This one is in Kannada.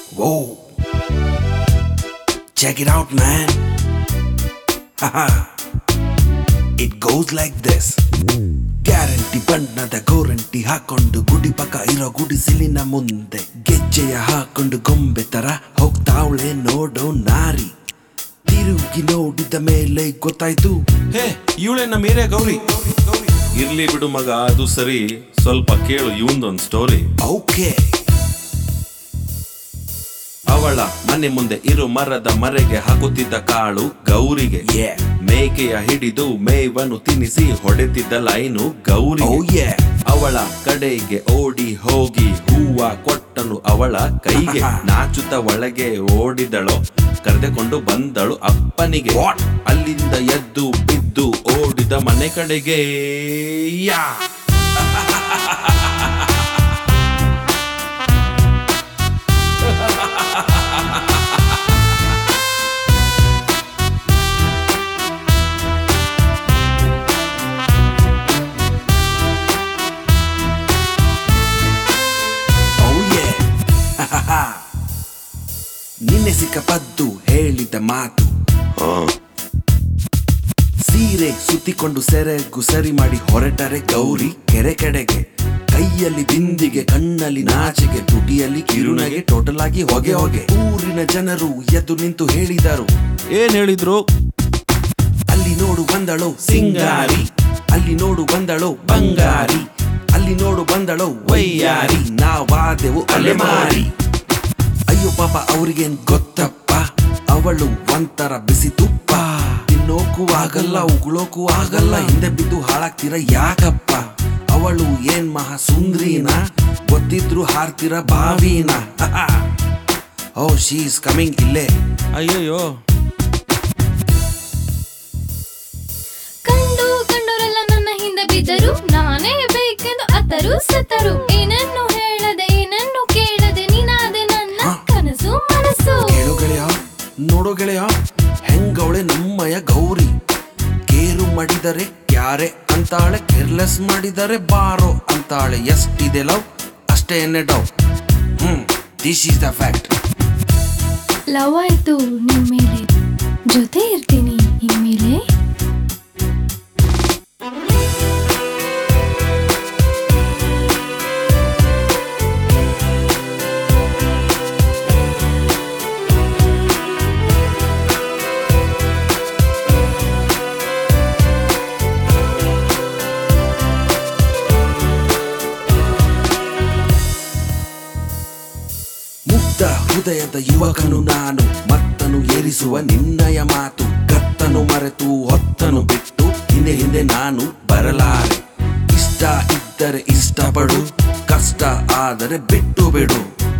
Whoa. Check it out, man. Haha. it goes like this. Guarantee ಬಣ್ಣದ ಗೋರಂಟಿ ಹಾಕೊಂಡು ಗುಡಿ ಪಕ್ಕ ಇರೋ ಗುಡಿಸಿಲಿನ ಮುಂದೆ ಗೆಜ್ಜೆಯ ಹಾಕೊಂಡು ಗೊಂಬೆ ತರ ಹೋಗ್ತಾವಳೆ ನೋಡೋ ನಾರಿ ತಿರುಗಿ ನೋಡಿದ ಮೇಲೆ ಗೊತ್ತಾಯ್ತು ಹೇ ಇವಳೆ ನಮ್ಮ ಏರಿಯಾ ಗೌರಿ ಇರ್ಲಿ ಬಿಡು ಮಗ ಅದು ಸರಿ ಸ್ವಲ್ಪ ಕೇಳು ಇವಂದೊಂದು ಸ್ಟೋರಿ ಓಕೆ ಅವಳ ಮನೆ ಮುಂದೆ ಇರು ಮರದ ಮರೆಗೆ ಹಾಕುತ್ತಿದ್ದ ಕಾಳು ಗೌರಿಗೆ Yeah. ಮೇಕೆಯ ಹಿಡಿದು ಮೇವನ್ನು ತಿನ್ನಿಸಿ ಹೊಡೆತಿದ್ದ ಲೈನು ಗೌರಿ ಓ ಯೇ ಅವಳ ಕಡೆಗೆ ಓಡಿ ಹೋಗಿ ಹೂವ ಕೊಟ್ಟನು ಅವಳ ಕೈಗೆ ನಾಚುತ್ತ ಒಳಗೆ ಓಡಿದಳು ಕರೆದುಕೊಂಡು ಬಂದಳು ಅಪ್ಪನಿಗೆ What? ಅಲ್ಲಿಂದ ಎದ್ದು ಬಿದ್ದು ಓಡಿದ ಮನೆ ಕಡೆಗೆ ಯಾ ಓ ಯೇ ನಿನ್ನೆ ಸಿಕ್ಕ ಪದ್ದು ಹೇಳಿದ ಮಾತು ಸೀರೆ ಸುತ್ತಿಕೊಂಡು ಸೆರೆಗು ಸರಿ ಮಾಡಿ ಹೊರಟರೆ ಗೌರಿ ಕೆರೆ ಕಡೆಗೆ ಕೈಯಲ್ಲಿ ಬಿಂದಿಗೆ ಕಣ್ಣಲ್ಲಿ ನಾಚಿಗೆ ತುಟಿಯಲ್ಲಿ ಕಿರುನಗೆ ಟೋಟಲ್ ಆಗಿ ಹೊಗೆ ಹೊಗೆ ಊರಿನ ಜನರು ಎದ್ದು ನಿಂತು ಹೇಳಿದರು ಏನ್ ಹೇಳಿದ್ರು ಅಲ್ಲಿ ನೋಡು ಬಂದಳು ಸಿಂಗಾರಿ ಅಲ್ಲಿ ನೋಡು ಬಂದಳು ಬಂಗಾರಿ ಅಲ್ಲಿ ನೋಡು ಬಂದಳು ವೈಯಾರಿ ನಾವಾದೆವು ಅಲೆಮಾರಿ ಅಯ್ಯೋ ಪಾಪ ಅವ್ರಿಗೇನ್ ಗೊತ್ತಪ್ಪ ಅವಳು ಒಂಥರ ಬಿಸಿ ತುಪ್ಪ ತಿನ್ನೋಕು ಆಗಲ್ಲ ಉಗುಳೋಕು ಆಗಲ್ಲ ಹಿಂದೆ ಬಿದ್ದು ಹಾಳಾಗ್ತೀರ ಯಾಕಪ್ಪ ಅವಳು ಏನ್ ಮಹಾ ಸುಂದ್ರಿನ ಗೊತ್ತಿದ್ರು ಹಾರ್ತಿರ ಬಾವಿನ ಓ ಶೀ ಇಸ್ ಕಮಿಂಗ್ ಇಲ್ಲೇ ಅಯ್ಯಯ್ಯೋ ಕಂಡು ಕಂಡೋರೆಲ್ಲ ನನ್ನ ಹಿಂದೆ ಬಿದ್ದರು ನಾನೇ ಬೇಕೆಂದು ಅತ್ತರು ಸತ್ತರು ಏನನ್ನು ಹೇಳದೆ ಏನನ್ನು ಕೇಳದೆ ನೀನಾದೆ ನನ್ನ ಕನಸು ಮನಸ್ಸು ಕೇಳು ಗೆಳೆಯ ನೋಡೋ ಗೆಳೆಯ ಹೆಂಗವಳೆ ನಮ್ಮಯ ಗೌರಿ ಕೇರು ಮಾಡಿದರೆ ಕ್ಯಾರೆ ಅಂತಾಳೆ ಕೇರ್ಲೆಸ್ ಮಾಡಿದರೆ ಬಾರೋ ಅಂತಾಳೆ ಎಷ್ಟಿದೆ ಲವ್ ಅಷ್ಟೇ ಎನ್ನೆ ಡವ್ hmm this is the fact love ಆಯ್ತು ನಿಮ್ ಮೇಲೆ ಜೊತೆ ಇರ್ತೀನಿ ಇನ್ಮೇಲೆ ಮುಗ್ಧ ಹೃದಯದ ಯುವಕನು ನಾನು ಮತ್ತನು ಏರಿಸುವ ನಿನ್ನಯ ಮಾತು ಕತ್ತನು ಮರೆತು ಹೊತ್ತನು ಬಿಟ್ಟು ಹಿಂದೆ ಹಿಂದೆ ನಾನು ಬರಲಾರೆ ಇಷ್ಟ ಇದ್ದರೆ ಇಷ್ಟಪಡು ಕಷ್ಟ ಆದರೆ ಬಿಟ್ಟು ಬಿಡು